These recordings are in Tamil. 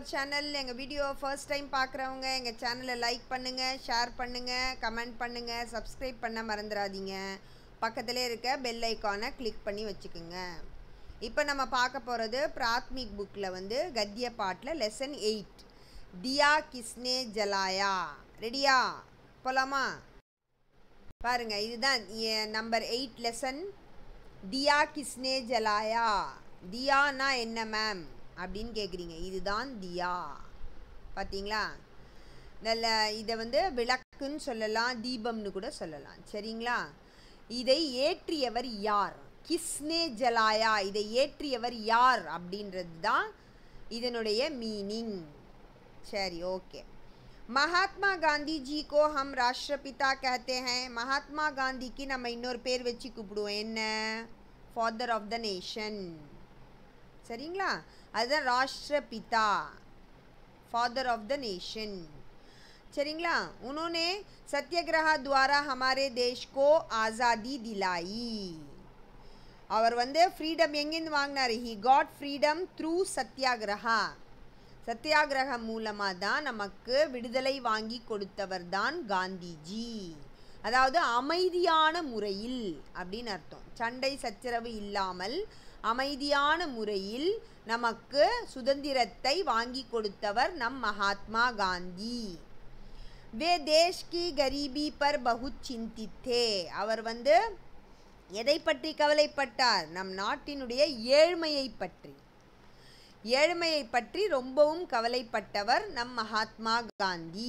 சேனல் எங்கள் வீடியோ ஃபர்ஸ்ட் டைம் பார்க்குறவங்க எங்கள் சேனலை லைக் பண்ணுங்கள் ஷேர் பண்ணுங்கள் கமெண்ட் பண்ணுங்கள் சப்ஸ்கிரைப் பண்ண மறந்துடாதீங்க பக்கத்திலே இருக்க பெல் ஐக்கானை கிளிக் பண்ணி வச்சுக்கோங்க இப்போ நம்ம பார்க்க போகிறது பிராத்மிக் புக்கில் வந்து கத்திய பாட்டில் லெசன் எயிட் தியா கிஸ்னே ஜலாயா ரெடியா போலாமா பாருங்க இதுதான் நம்பர் எயிட் லெசன் தியா கிஸ்னே ஜலாயா தியானா என்ன மேம் அப்படின்னு கேட்குறீங்க இதுதான் தியா பார்த்தீங்களா நல்ல இதை வந்து விளக்குன்னு சொல்லலாம் தீபம்னு கூட சொல்லலாம் சரிங்களா இதை ஏற்றியவர் யார் கிஸ்னே ஜலாயா இதை ஏற்றியவர் யார் அப்படின்றது தான் இதனுடைய மீனிங் சரி ஓகே மகாத்மா காந்தி ஜி கோ ஹம் ராஷ்டிரபிதா कहते हैं மகாத்மா காந்திக்கு நம்ம இன்னொரு பேர் வச்சு கூப்பிடுவோம் என்ன ஃபாதர் ஆஃப் த நேஷன் சரிங்களா அதுதான் ராஷ்டிரபிதா ஃபாதர் ஆஃப் த நேஷன் சரிங்களா उन्होंने सत्याग्रह द्वारा हमारे देश को आज़ादी दिलाई அவர் வந்து ஃப்ரீடம் எங்கேருந்து வாங்கினார் he got freedom through satyagraha சத்தியாகிரகம் மூலமாக தான் நமக்கு விடுதலை வாங்கி கொடுத்தவர் தான் காந்திஜி அதாவது அமைதியான முறையில் அப்படின்னு அர்த்தம் சண்டை சச்சரவு இல்லாமல் அமைதியான முறையில் நமக்கு சுதந்திரத்தை வாங்கி கொடுத்தவர் நம் மகாத்மா காந்தி வே தேஷ் கி கரீபி பர் பகுத் சிந்தித்தே அவர் வந்து எதை பற்றி கவலைப்பட்டார் நம் நாட்டினுடைய ஏழ்மையை பற்றி ஏழ்மையை பற்றி ரொம்பவும் கவலைப்பட்டவர் நம் மகாத்மா காந்தி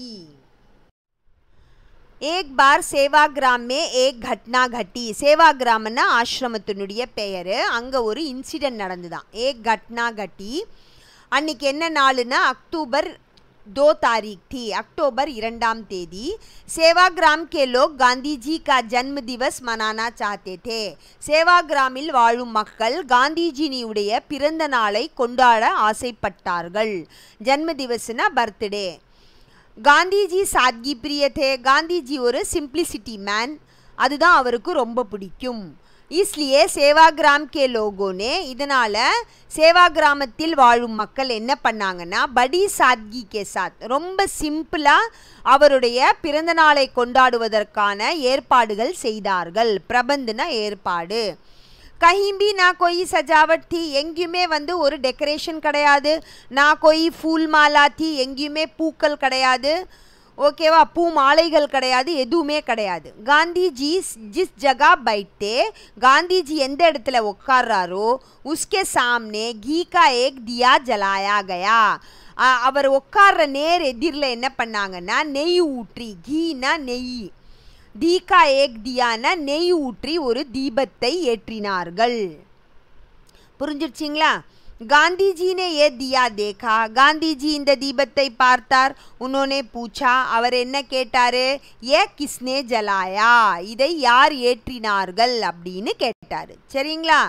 ஏக் பார் சேவாகிராம் மே ஏக் கட்னா கட்டி சேவாகிராம்னா ஆசிரமத்தினுடைய பெயர் அங்கே ஒரு இன்சிடென்ட் நடந்துதான் ஏக் கட்னா கட்டி அன்னைக்கு என்ன நாளுன்னா அக்டோபர் दो तारीख थी अक्टूबर இரண்டாம் தேதி சேவாகிராம் के लोग गांधी जी का जन्म दिवस मनाना चाहते थे சேவாகிராமில் வாழும் மக்கள் காந்திஜினியுடைய பிறந்த நாளை கொண்டாட ஆசைப்பட்டார்கள் ஜன்ம திவஸ்னா பர்த்டே காந்திஜி சாத்கி பிரியத்தே காந்திஜி ஒரு சிம்பிளிசிட்டி மேன் அதுதான் அவருக்கு ரொம்ப பிடிக்கும் இஸ்லியே சேவாகிராம் கே லோகோனே இதனால் சேவாகிராமத்தில் வாழும் மக்கள் என்ன பண்ணாங்கன்னா படி சாத்கி கே சாத் ரொம்ப சிம்பிளாக அவருடைய பிறந்த நாளை கொண்டாடுவதற்கான ஏற்பாடுகள் செய்தார்கள் பிரபந்தன ஏற்பாடு கஹிம்பி நான் கொய் சஜாவட் தீ எங்கேயுமே வந்து ஒரு டெக்கரேஷன் கிடையாது நான் கொய் ஃபூல் மாலா தீ எங்கேயுமே பூக்கள் கிடையாது ஓகேவா பூ மாலைகள் கிடையாது எதுவுமே கிடையாது காந்திஜி ஜிஸ் ஜகா பைட்டே காந்திஜி எந்த இடத்துல உட்கார்றாரோ உஸ்கே சாம்னே கீ கா ஏக் தியா ஜலாயா கயா அவர் உட்கார்ற நேர் எதிரில் என்ன பண்ணாங்கன்னா நெய் ஊற்றி கீனா நெய் தீகா ஏக் தியானா நெய் ஊற்றி ஒரு தீபத்தை ஏற்றினார்கள் புரிஞ்சிருச்சிங்களா காந்திஜி ने ये दिया देखा காந்திஜி இந்த தீபத்தை பார்த்தார் உன்னோனே பூச்சா அவர் என்ன கேட்டாரு ஏ கிஸ்னே ஜலாயா இதை யார் ஏற்றினார்கள் அப்படின்னு கேட்டாரு சரிங்களா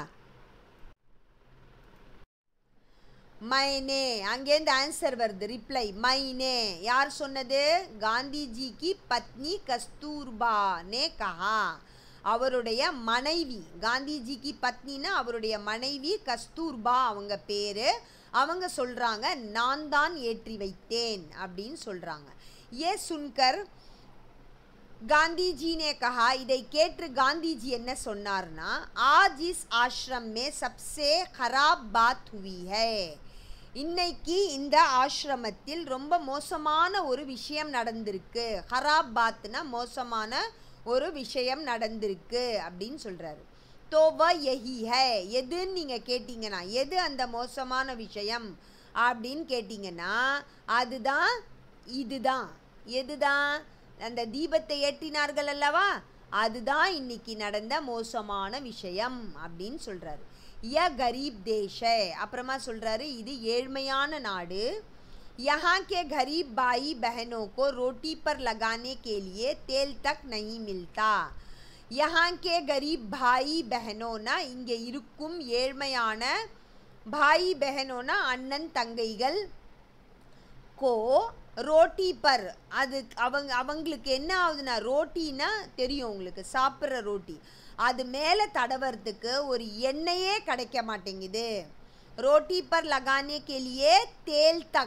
மைனே அங்கேருந்து ஆன்சர் வருது ரிப்ளை மைனே யார் சொன்னது காந்திஜிக்கு பத்னி கஸ்தூர்பா நே கஹா அவருடைய மனைவி காந்திஜிக்கு பத்னின்னா அவருடைய மனைவி கஸ்தூர்பா அவங்க பேர் அவங்க சொல்கிறாங்க நான் தான் ஏற்றி வைத்தேன் அப்படின்னு சொல்கிறாங்க ஏ சுன்கர் காந்திஜி நே கஹா இதை கேட்டு காந்திஜி என்ன சொன்னார்னா ஆஜ் இஸ் ஆஷ்ரம் மே சப்சே खराब பாத் हुई है இன்னைக்கு இந்த ஆசிரமத்தில் ரொம்ப மோசமான ஒரு விஷயம் நடந்திருக்கு ஹராப் பாத்னா மோசமான ஒரு விஷயம் நடந்திருக்கு அப்படின்னு சொல்கிறாரு தோவா எஹி ஹே எதுன்னு நீங்கள் கேட்டிங்கன்னா எது அந்த மோசமான விஷயம் அப்படின்னு கேட்டிங்கன்னா அதுதான் இதுதான் எதுதான் அந்த தீபத்தை ஏற்றினார்கள் அல்லவா அதுதான் இன்னைக்கு நடந்த மோசமான விஷயம் அப்படின்னு சொல்கிறாரு ய கரீப் தேஷ அப்புறமா சொல்கிறாரு இது ஏழ்மையான நாடு यहाँ के गरीब भाई बहनों को रोटी पर लगाने के लिए तेल तक नहीं मिलता यहाँ के गरीब भाई बहनोना இங்கே இருக்கும் ஏழ்மையான பாய் பெஹனோனா அண்ணன் தங்கைகள் கோ ரோட்டி பர் அது அவங்க அவங்களுக்கு என்ன ஆகுதுன்னா ரோட்டினா தெரியும் உங்களுக்கு சாப்பிட்ற ரோட்டி அது மேலே தடவறதுக்கு ஒரு எண்ணெயே கிடைக்க மாட்டேங்குது ரோட்டி பர் லகானே கே லியே தேல் தக்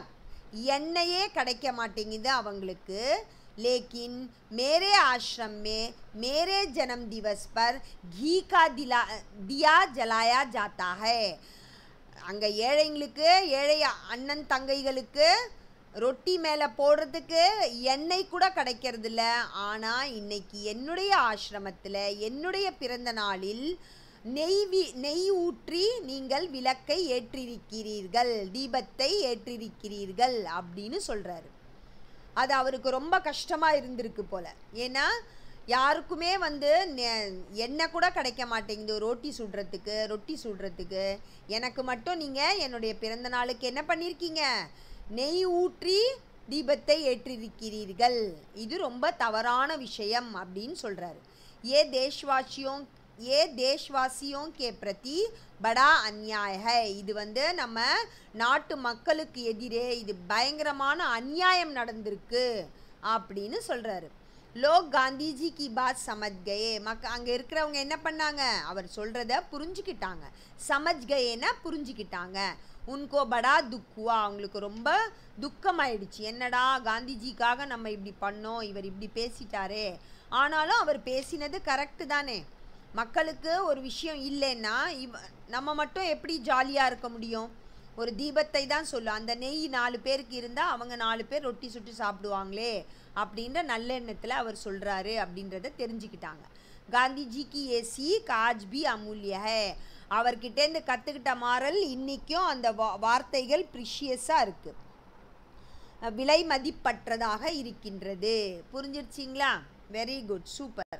எண்ணெயே கிடைக்க மாட்டேங்குது அவங்களுக்கு लेकिन मेरे आश्रम में मेरे जन्म दिवस पर घी का दिला दिया जलाया जाता है அங்கே ஏழைங்களுக்கு ஏழை அண்ணன் தங்கைகளுக்கு ரொட்டி மேலே போடுறதுக்கு எண்ணெய் கூட கிடைக்கிறது இல்ல ஆனால் இன்னைக்கு என்னுடைய ஆசிரமத்தில் என்னுடைய பிறந்த நாளில் நெய் வி நெய் ஊற்றி நீங்கள் விளக்கை ஏற்றிருக்கிறீர்கள் தீபத்தை ஏற்றிருக்கிறீர்கள் அப்படின்னு சொல்கிறாரு அது அவருக்கு ரொம்ப கஷ்டமாக இருந்திருக்கு போல் ஏன்னா யாருக்குமே வந்து நெ- எண்ணெய் கூட கிடைக்க மாட்டேங்குது ரொட்டி சுடுறதுக்கு ரொட்டி சுடுறதுக்கு எனக்கு மட்டும் நீங்கள் என்னுடைய பிறந்த நாளுக்கு என்ன பண்ணியிருக்கீங்க நெய் ஊற்றி தீபத்தை ஏற்றிருக்கிறீர்கள் இது ரொம்ப தவறான விஷயம் அப்படின்னு சொல்கிறாரு ஏ தேஷ்வாசியோं ஏ தேஷ்வாசியோं के प्रति बड़ा अन्याय है இது வந்து நம்ம நாட்டு மக்களுக்கு எதிரே இது பயங்கரமான அநியாயம் நடந்திருக்கு அப்படின்னு சொல்கிறாரு லோக் காந்திஜி கி பாத் சமஜ் கயே மக்க அங்கே இருக்கிறவங்க என்ன பண்ணாங்க அவர் சொல்கிறத புரிஞ்சுக்கிட்டாங்க சமஜ் கயேன்னா புரிஞ்சுக்கிட்டாங்க உன்கோ படா துக்குவா அவங்களுக்கு ரொம்ப துக்கமாயிடுச்சு என்னடா காந்திஜிக்காக நம்ம இப்படி பண்ணோம் இவர் இப்படி பேசிட்டாரே ஆனாலும் அவர் பேசினது கரெக்டு தானே மக்களுக்கு ஒரு விஷயம் இல்லைன்னா இவ நம்ம மட்டும் எப்படி ஜாலியாக இருக்க முடியும் ஒரு தீபத்தை தான் சொல்லும் அந்த நெய் நாலு பேருக்கு இருந்தால் அவங்க நாலு பேர் ரொட்டி சுட்டு சாப்பிடுவாங்களே அப்படின்ற நல்லெண்ணத்தில் அவர் சொல்கிறாரு அப்படின்றத தெரிஞ்சுக்கிட்டாங்க காந்திஜிக்கு ஏ சீக் ஆஜ் பி அமூல்ய ஹே அவர்கிட்டேருந்து கற்றுக்கிட்ட மாறல் இன்றைக்கும் அந்த வா வார்த்தைகள் ப்ரிஷியஸாக இருக்குது விலை மதிப்பற்றதாக இருக்கின்றது புரிஞ்சிருச்சிங்களா வெரி குட் சூப்பர்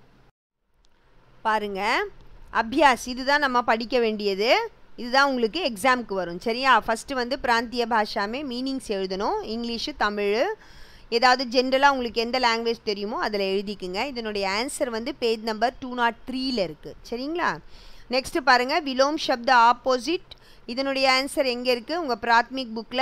பாருங்க அபியாஸ் இதுதான் நம்ம படிக்க வேண்டியது இதுதான் உங்களுக்கு எக்ஸாமுக்கு வரும் சரியா ஃபஸ்ட்டு வந்து பிராந்திய பாஷாமே மீனிங்ஸ் எழுதணும் இங்கிலீஷு தமிழ் ஏதாவது ஜென்ரலாக உங்களுக்கு எந்த லாங்குவேஜ் தெரியுமோ அதில் எழுதிக்குங்க இதனுடைய ஆன்சர் வந்து பேஜ் நம்பர் டூ நாட் த்ரீல இருக்குது சரிங்களா நெக்ஸ்ட்டு பாருங்கள் விலோம் சப்த ஆப்போசிட் இதனுடைய ஆன்சர் எங்கே இருக்குது உங்கள் பிராத்மிக் புக்கில்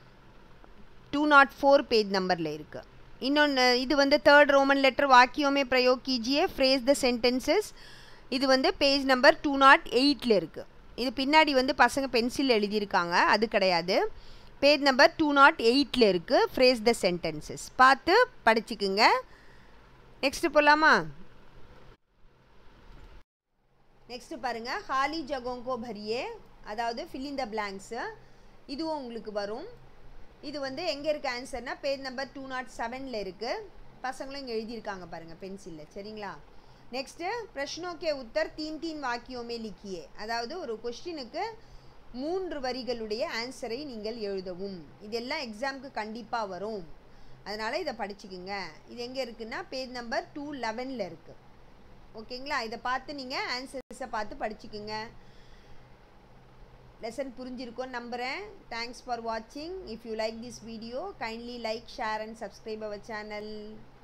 டூ நாட் ஃபோர் பேஜ் நம்பரில் இருக்குது இன்னொன்று இது வந்து தேர்ட் ரோமன் லெட்டர் வாக்கியோமே பிரயோக் கீஜியே ஃப்ரேஸ் த சென்டென்சஸ் இது வந்து பேஜ் நம்பர் டூ நாட் எயிட்டில் இருக்குது இது பின்னாடி வந்து பசங்க பென்சில் எழுதியிருக்காங்க அது கிடையாது பேஜ் நம்பர் டூ நாட் எயிட்டில் இருக்குது ஃப்ரேஸ் த சென்டென்சஸ் பார்த்து படிச்சுக்குங்க நெக்ஸ்ட்டு போகலாமா நெக்ஸ்ட்டு பாருங்கள் ஹாலி ஜகோங்கோ பரியே அதாவது fill in the blanks இதுவும் உங்களுக்கு வரும் இது வந்து எங்கே இருக்க ஆன்சர்னா பேஜ் நம்பர் டூ நாட் செவனில் இருக்குது பசங்களும் இங்கே எழுதியிருக்காங்க பாருங்கள் பென்சிலில் சரிங்களா நெக்ஸ்ட்டு பிரஷ்னோக்கே உத்தர் தீன் தீன் வாக்கியோமே லிக்கியே அதாவது ஒரு கொஸ்டினுக்கு மூன்று வரிகளுடைய ஆன்சரை நீங்கள் எழுதவும் இதெல்லாம் எக்ஸாமுக்கு கண்டிப்பாக வரும் அதனால் இதை படிச்சுக்குங்க இது எங்கே இருக்குன்னா பேஜ் நம்பர் டூ லெவனில் இருக்குது ஓகேங்களா இதை பார்த்து நீங்கள் ஆன்சர்ஸை பார்த்து படிச்சுக்குங்க லெசன் புரிஞ்சிருக்கும்னு நம்புகிறேன் தேங்க்ஸ் ஃபார் வாட்சிங் if you like this video kindly like share and subscribe our channel